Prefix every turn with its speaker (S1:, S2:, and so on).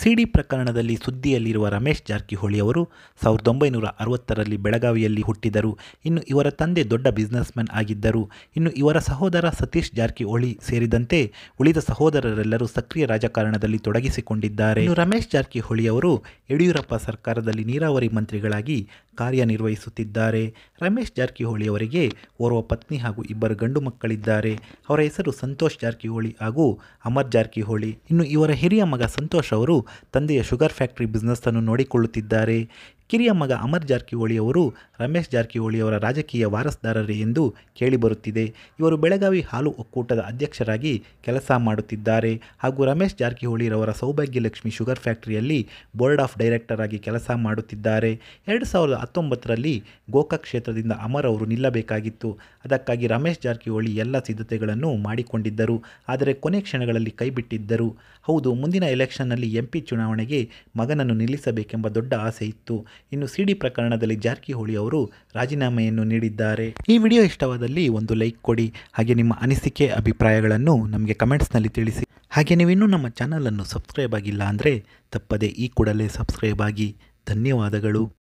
S1: ಸಿಡಿ ಪ್ರಕರಣದಲ್ಲಿ ಸುದ್ದಿಯಲ್ಲಿರುವ ರಮೇಶ್ ಜಾರಕಿಹೊಳಿ ಅವರು ಸಾವಿರದ ಒಂಬೈನೂರ ಅರವತ್ತರಲ್ಲಿ ಬೆಳಗಾವಿಯಲ್ಲಿ ಹುಟ್ಟಿದರು ಇನ್ನು ಇವರ ತಂದೆ ದೊಡ್ಡ ಬಿಸ್ನೆಸ್ಮನ್ ಆಗಿದ್ದರು ಇನ್ನು ಇವರ ಸಹೋದರ ಸತೀಶ್ ಜಾರಕಿಹೊಳಿ ಸೇರಿದಂತೆ ಉಳಿದ ಸಹೋದರರೆಲ್ಲರೂ ಸಕ್ರಿಯ ರಾಜಕಾರಣದಲ್ಲಿ ತೊಡಗಿಸಿಕೊಂಡಿದ್ದಾರೆ ಇನ್ನು ರಮೇಶ್ ಜಾರಕಿಹೊಳಿ ಅವರು ಯಡಿಯೂರಪ್ಪ ಸರ್ಕಾರದಲ್ಲಿ ನೀರಾವರಿ ಮಂತ್ರಿಗಳಾಗಿ ಕಾರ್ಯನಿರ್ವಹಿಸುತ್ತಿದ್ದಾರೆ ರಮೇಶ್ ಜಾರಕಿಹೊಳಿ ಅವರಿಗೆ ಓರ್ವ ಪತ್ನಿ ಹಾಗೂ ಇಬ್ಬರು ಗಂಡು ಮಕ್ಕಳಿದ್ದಾರೆ ಅವರ ಹೆಸರು ಸಂತೋಷ್ ಜಾರಕಿಹೊಳಿ ಹಾಗೂ ಅಮರ್ ಜಾರಕಿಹೊಳಿ ಇನ್ನು ಇವರ ಹಿರಿಯ ಮಗ ಸಂತೋಷ್ ಅವರು ತಂದೆಯ ಶುಗರ್ ಫ್ಯಾಕ್ಟರಿ ಬಿಸ್ನೆಸ್ ಅನ್ನು ನೋಡಿಕೊಳ್ಳುತ್ತಿದ್ದಾರೆ ಕಿರಿಯ ಮಗ ಅಮರ್ ಜಾರಕಿಹೊಳಿ ಅವರು ರಮೇಶ್ ಜಾರಕಿಹೊಳಿ ಅವರ ರಾಜಕೀಯ ವಾರಸ್ದಾರರೇ ಎಂದು ಕೇಳಿಬರುತ್ತಿದೆ ಇವರು ಬೆಳಗಾವಿ ಹಾಲು ಒಕ್ಕೂಟದ ಅಧ್ಯಕ್ಷರಾಗಿ ಕೆಲಸ ಮಾಡುತ್ತಿದ್ದಾರೆ ಹಾಗೂ ರಮೇಶ್ ಜಾರಕಿಹೊಳಿರವರ ಸೌಭಾಗ್ಯಲಕ್ಷ್ಮಿ ಶುಗರ್ ಫ್ಯಾಕ್ಟರಿಯಲ್ಲಿ ಬೋರ್ಡ್ ಆಫ್ ಡೈರೆಕ್ಟರ್ ಆಗಿ ಕೆಲಸ ಮಾಡುತ್ತಿದ್ದಾರೆ ಎರಡು ಸಾವಿರದ ಹತ್ತೊಂಬತ್ತರಲ್ಲಿ ಗೋಕಾಕ್ ಕ್ಷೇತ್ರದಿಂದ ಅಮರ್ ಅವರು ನಿಲ್ಲಬೇಕಾಗಿತ್ತು ಅದಕ್ಕಾಗಿ ರಮೇಶ್ ಜಾರಕಿಹೊಳಿ ಎಲ್ಲ ಸಿದ್ಧತೆಗಳನ್ನು ಮಾಡಿಕೊಂಡಿದ್ದರು ಆದರೆ ಕೊನೆ ಕ್ಷಣಗಳಲ್ಲಿ ಕೈಬಿಟ್ಟಿದ್ದರು ಹೌದು ಮುಂದಿನ ಎಲೆಕ್ಷನ್ನಲ್ಲಿ ಎಂಪಿ ಚುನಾವಣೆಗೆ ಮಗನನ್ನು ನಿಲ್ಲಿಸಬೇಕೆಂಬ ದೊಡ್ಡ ಆಸೆ ಇತ್ತು ಇನ್ನು ಸಿಡಿ ಪ್ರಕರಣದಲ್ಲಿ ಜಾರಕಿಹೊಳಿ ಅವರು ರಾಜೀನಾಮೆಯನ್ನು ನೀಡಿದ್ದಾರೆ ಈ ವಿಡಿಯೋ ಇಷ್ಟವಾದಲ್ಲಿ ಒಂದು ಲೈಕ್ ಕೊಡಿ ಹಾಗೆ ನಿಮ್ಮ ಅನಿಸಿಕೆ ಅಭಿಪ್ರಾಯಗಳನ್ನು ನಮಗೆ ಕಮೆಂಟ್ಸ್ನಲ್ಲಿ ತಿಳಿಸಿ ಹಾಗೆ ನೀವಿನ್ನೂ ನಮ್ಮ ಚಾನಲನ್ನು ಸಬ್ಸ್ಕ್ರೈಬ್ ಆಗಿಲ್ಲ ಅಂದರೆ ತಪ್ಪದೆ ಈ ಕೂಡಲೇ ಸಬ್ಸ್ಕ್ರೈಬ್ ಆಗಿ ಧನ್ಯವಾದಗಳು